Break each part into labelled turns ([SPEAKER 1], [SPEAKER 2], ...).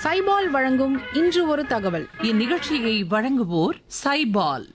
[SPEAKER 1] சைபால் வழங்கும் இன்று ஒரு தகவல்
[SPEAKER 2] இந்நிகழ்ச்சியை வழங்குவோர் சைபால்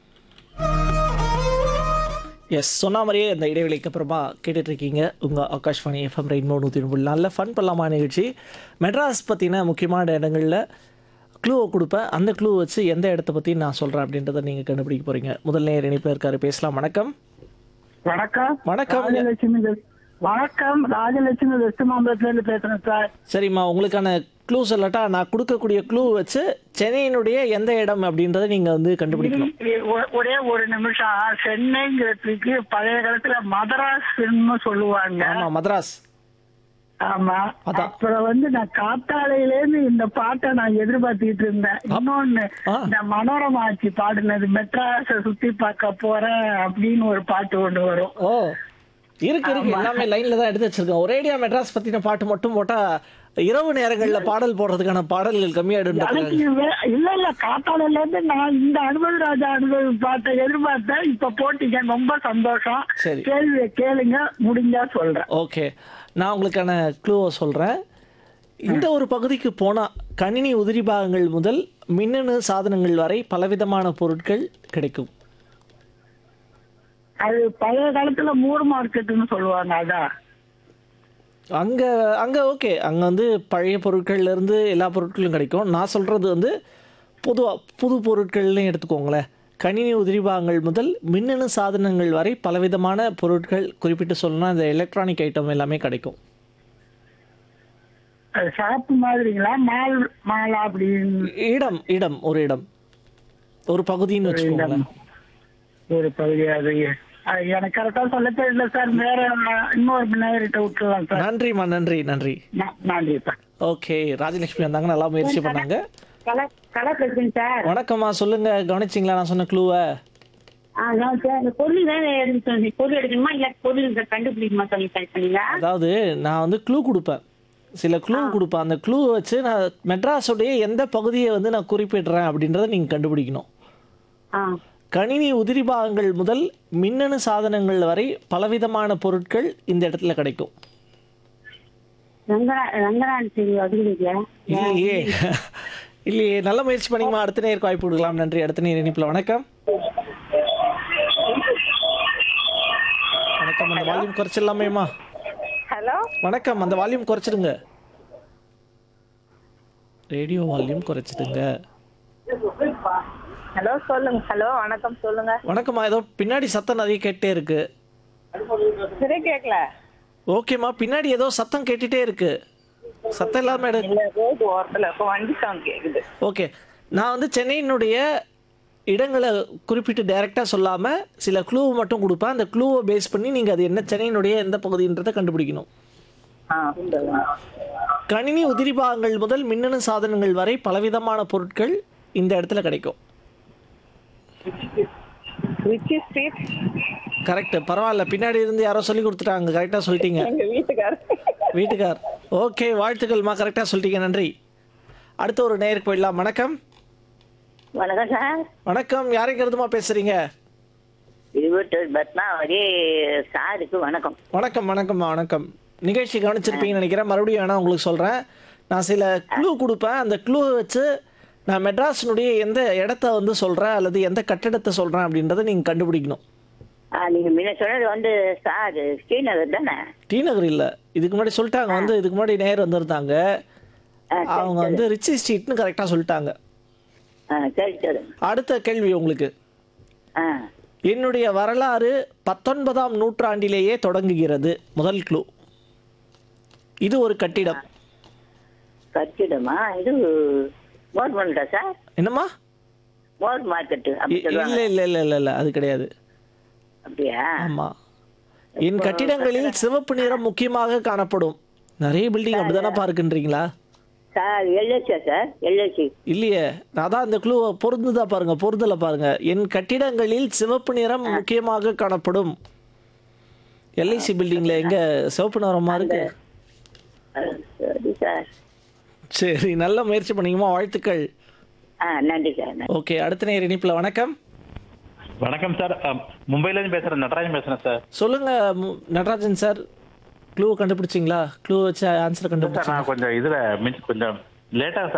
[SPEAKER 3] எஸ் சொன்ன மாதிரியே இந்த இடைவெளிக்கு அப்புறமா கேட்டுட்டு இருக்கீங்க உங்கள் ஆகாஷ்வாணி எஃப்எம் ரெயின்போ நூற்றி ஒன்பது நல்ல ஃபன் பண்ணலாமா நிகழ்ச்சி மெட்ராஸ் பற்றின முக்கியமான இடங்களில் க்ளூவை கொடுப்பேன் அந்த க்ளூ வச்சு எந்த இடத்த பற்றி நான் சொல்கிறேன் அப்படின்றத நீங்கள் கண்டுபிடிக்க போகிறீங்க முதல் நேர் இணைப்பில் இருக்காரு பேசலாம் வணக்கம்
[SPEAKER 4] வணக்கம்
[SPEAKER 3] வணக்கம்.
[SPEAKER 4] ராஜலட்சுமி வெஸ்- வணக்கம் ராஜலட்சுமி வெஸ்ட் மாம்பலத்துல இருந்து பேசுறேன் சார்
[SPEAKER 3] சரிம்மா உங்களுக்கான க்ளூ சொல்லட்டா நான் கொடுக்கக்கூடிய க்ளூ வச்சு சென்னையினுடைய எந்த இடம் அப்படின்றத நீங்கள் வந்து கண்டுபிடிக்கணும்
[SPEAKER 4] இ- ஒ- ஒரே ஒரு நிமிஷம் சென்னைங்கிறதுக்கு பழைய காலத்துல மதராஸ்ன்னு சொல்லுவாங்க
[SPEAKER 3] ஆமாம் மദ്രാஸ்
[SPEAKER 4] ஆமா
[SPEAKER 3] அதான்.
[SPEAKER 4] அப்புறம் வந்து நான் காத்தாலையில இருந்து இந்த பாட்டை நான் எதிர்பார்த்துட்டு இருந்தேன் இன்னொன்னு
[SPEAKER 3] ஆ.
[SPEAKER 4] இந்த மனோரமா ஆட்சி பாடினது மெட்ராஸ சுத்தி பார்க்க போறேன் அப்படின்னு ஒரு பாட்டு ஒண்ணு வரும்
[SPEAKER 3] ஓ இருக்கு இருக்கு எல்லாமே லைன்ல தான் எடுத்து வச்சிருக்கேன் ஒரேடியா மெட்ராஸ் பத்தின பாட்டு மட்டும் போட்டா இரவு நேரங்கள்ல பாடல் போடுறதுக்கான பாடல்கள் கம்மியாயிடும்
[SPEAKER 4] எனக்கு வே- இல்ல இல்ல காத்தாலையில இருந்து நான் இந்த அனுபவ ராஜா அனுபவ பாட்டை எதிர்பார்த்தேன் இப்ப போட்டீங்க ரொம்ப சந்தோஷம்
[SPEAKER 3] சரி.
[SPEAKER 4] கேள்வியை கேளுங்க முடிஞ்சா சொல்றேன்
[SPEAKER 3] ஓகே நான் உங்களுக்கான க்ளூவை சொல்றேன் இந்த ஒரு பகுதிக்கு போனா கணினி உதிரி பாகங்கள் முதல் மின்னணு சாதனங்கள் வரை பலவிதமான பொருட்கள் கிடைக்கும்
[SPEAKER 4] அது பழைய காலத்துல மூர் மார்க்கெட்னு சொல்லுவாங்க அதான்
[SPEAKER 3] அங்க அங்க ஓகே அங்க வந்து பழைய பொருட்கள்ல இருந்து எல்லா பொருட்களும் கிடைக்கும் நான் சொல்றது வந்து பொதுவா புது பொருட்கள்னு எடுத்துக்கோங்களேன் கணினி உதிரி பாகங்கள் முதல் மின்னணு சாதனங்கள் வரை பலவிதமான பொருட்கள் குறிப்பிட்டு சொல்லணும்னா இந்த எலக்ட்ரானிக் ஐட்டம் எல்லாமே கிடைக்கும்
[SPEAKER 4] அது ஷாப் மாதிரிங்களா மால் மாலா அப்படின்னு
[SPEAKER 3] இடம் இடம் ஒரு இடம் ஒரு பகுதின்னு வச்சுக்கோங்களேன்
[SPEAKER 4] ஒரு பகுதி அது அது எனக்கு கரெக்டா சொல்ல தெரியல சார் வேற இன்னொரு நேரிட்ட விட்டுலாம் சார்
[SPEAKER 3] நன்றிம்மா நன்றி நன்றி
[SPEAKER 4] ந- நன்றி சார்
[SPEAKER 3] ஓகே ராஜலட்சுமி வந்தாங்க நல்லா முயற்சி பண்ணாங்க
[SPEAKER 5] கலா கலா பேசுறேன் சார்
[SPEAKER 3] வணக்கம்மா சொல்லுங்க கவனிச்சிங்களா நான் சொன்ன க்ளூவை
[SPEAKER 5] அதான் சார் இந்த பொருள் தான் எடுக்க சொன்னீங்க பொருள் எடுக்கணுமா இல்ல பொருள் இந்த கண்டுபிடிக்குமா சொல்லி டைப் பண்ணீங்க
[SPEAKER 3] அதாவது நான் வந்து க்ளூ கொடுப்பேன் சில க்ளூ கொடுப்பேன் அந்த க்ளூ வச்சு நான் மெட்ராஸுடைய எந்த பகுதியை வந்து நான் குறிப்பிடுறேன் அப்படின்றத நீங்கள் கண்டுபிடிக்கணும்
[SPEAKER 5] ஆ
[SPEAKER 3] கணினி உதிரி பாகங்கள் முதல் மின்னணு சாதனங்கள் வரை பலவிதமான பொருட்கள் இந்த இடத்துல கிடைக்கும்
[SPEAKER 5] ரங்கரா ரங்கரான் சரி அதுங்களா
[SPEAKER 3] இல்லையே இல்லையே நல்ல முயற்சி பண்ணிங்கம்மா அடுத்த நேருக்கு வாய்ப்பு கொடுக்கலாம் நன்றி அடுத்த நேர் இணைப்பில் வணக்கம் வணக்கம் அந்த வால்யூம் குறைச்சிடலாமேம்மா
[SPEAKER 6] ஹலோ
[SPEAKER 3] வணக்கம் அந்த வால்யூம் குறைச்சிடுங்க ரேடியோ வால்யூம் குறைச்சிடுங்க
[SPEAKER 6] ஹலோ சொல்லுங்க ஹலோ வணக்கம் சொல்லுங்க
[SPEAKER 3] வணக்கம்மா ஏதோ பின்னாடி சத்தம் நிறைய கேட்டே இருக்கு
[SPEAKER 6] சரி கேட்கல
[SPEAKER 3] ஓகேம்மா பின்னாடி ஏதோ சத்தம் கேட்டுட்டே இருக்கு சத்தம் இல்லாம எடு
[SPEAKER 6] இல்ல ரோடு ஓரத்துல இப்ப வண்டி சவுண்ட் கேக்குது
[SPEAKER 3] ஓகே நான் வந்து சென்னையினுடைய இடங்களை குறிப்பிட்டு டைரெக்டாக சொல்லாமல் சில க்ளூவை மட்டும் கொடுப்பேன் அந்த க்ளூவை பேஸ் பண்ணி நீங்கள் அது என்ன சென்னையினுடைய எந்த பகுதின்றதை கண்டுபிடிக்கணும்
[SPEAKER 6] ஆ சொல்லுங்க
[SPEAKER 3] கணினி உதிரி பாகங்கள் முதல் மின்னணு சாதனங்கள் வரை பலவிதமான பொருட்கள் இந்த இடத்துல கிடைக்கும்
[SPEAKER 6] ரிச்சி ஸ்ட்ரீட்
[SPEAKER 3] கரெக்ட் பரவாயில்ல பின்னாடி இருந்து யாரோ சொல்லி கொடுத்துட்டாங்க கரெக்டாக சொல்லிட்டீங்க
[SPEAKER 6] எங்க வீட்டுக்காரர்
[SPEAKER 3] வீட்டுக்கார் ஓகே வாழ்த்துக்கள்மா கரெக்டாக சொல்லிட்டீங்க நன்றி அடுத்த ஒரு நேருக்கு போயிடலாம் வணக்கம்
[SPEAKER 7] வணக்கம் சார்
[SPEAKER 3] வணக்கம் யாரைங்கிறதுமா பேசுறீங்க
[SPEAKER 7] இருபத்தொரு பத்மாவதி சாருக்கு வணக்கம்
[SPEAKER 3] வணக்கம் வணக்கம்மா வணக்கம் நிகழ்ச்சி கவனிச்சிருப்பீங்கன்னு நினைக்கிறேன் மறுபடியும் வேணா உங்களுக்கு சொல்கிறேன் நான் சில க்ளூ கொடுப்பேன் அந்த க்ளூவை வச்சு நான் மெட்ராஸினுடைய எந்த இடத்த வந்து சொல்கிறேன் அல்லது எந்த கட்டடத்தை சொல்கிறேன் அப்படின்றத நீங்கள் கண்டுபிடிக்கணும்
[SPEAKER 7] ஆ, நீங்க முன்ன சொன்னது வந்து சார் ஸ்ரீநகர் தானே
[SPEAKER 3] டி நகர் இல்லை இதுக்கு முன்னாடி சொல்லிட்டாங்க வந்து இதுக்கு முன்னாடி நேர் வந்திருந்தாங்க
[SPEAKER 7] ஆ, சரி,
[SPEAKER 3] அவங்க வந்து ரிச்சி ஸ்ட்ரீட்னு கரெக்டாக சொல்லிட்டாங்க
[SPEAKER 7] ஆ, சரி சரி
[SPEAKER 3] அடுத்த கேள்வி உங்களுக்கு
[SPEAKER 7] ஆ
[SPEAKER 3] என்னுடைய வரலாறு பத்தொன்பதாம் நூற்றாண்டிலேயே தொடங்குகிறது முதல் க்ளூ இது ஒரு கட்டிடம்
[SPEAKER 7] கட்டிடமா இது மோர் மார்க்கெட்டா சார்
[SPEAKER 3] என்னம்மா
[SPEAKER 7] மோர் மார்க்கெட்டு அப்படி
[SPEAKER 3] இ-
[SPEAKER 7] சொல்லுவாங்க
[SPEAKER 3] இல்ல இல்ல இல்ல இல்ல இல்ல அது கிடையாது
[SPEAKER 7] அப்படியா
[SPEAKER 3] ஆமா என் கட்டிடங்களில் சிவப்பு நிறம் முக்கியமாக காணப்படும் நிறைய பில்டிங் அப்படிதானே பார்க்கின்றீங்களா
[SPEAKER 7] சார் எல்ஐசியா சார் எல்ஐசி
[SPEAKER 3] இல்லையே நான் தான் இந்த க்ளூ பொருந்துதா பாருங்க பொருந்தல பாருங்க என் கட்டிடங்களில் சிவப்பு நிறம் முக்கியமாக காணப்படும் எல்ஐசி பில்டிங்ல எங்க சிவப்பு நிறமா இருக்கு
[SPEAKER 7] சரி சார்
[SPEAKER 3] சரி நல்ல முயற்சி பண்ணீங்கம்மா வாழ்த்துக்கள்
[SPEAKER 7] ஆ நன்றி சார் நன்றி.
[SPEAKER 3] ஓகே அடுத்த நேர் இணைப்புல வணக்கம்
[SPEAKER 8] வணக்கம் சார் அம், மும்பைல இருந்து பேசுறேன் நடராஜன் பேசுறேன் சார்
[SPEAKER 3] சொல்லுங்க மு- நடராஜன் சார் க்ளூ கண்டுபிடிச்சிங்களா க்ளூ வச்சு ஆன்சர்
[SPEAKER 8] சார்
[SPEAKER 3] கண்டுபிடிச்சிங்களா
[SPEAKER 8] நான் கொஞ்சம் இதுல மீன்ஸ் கொஞ்சம் லேட்டா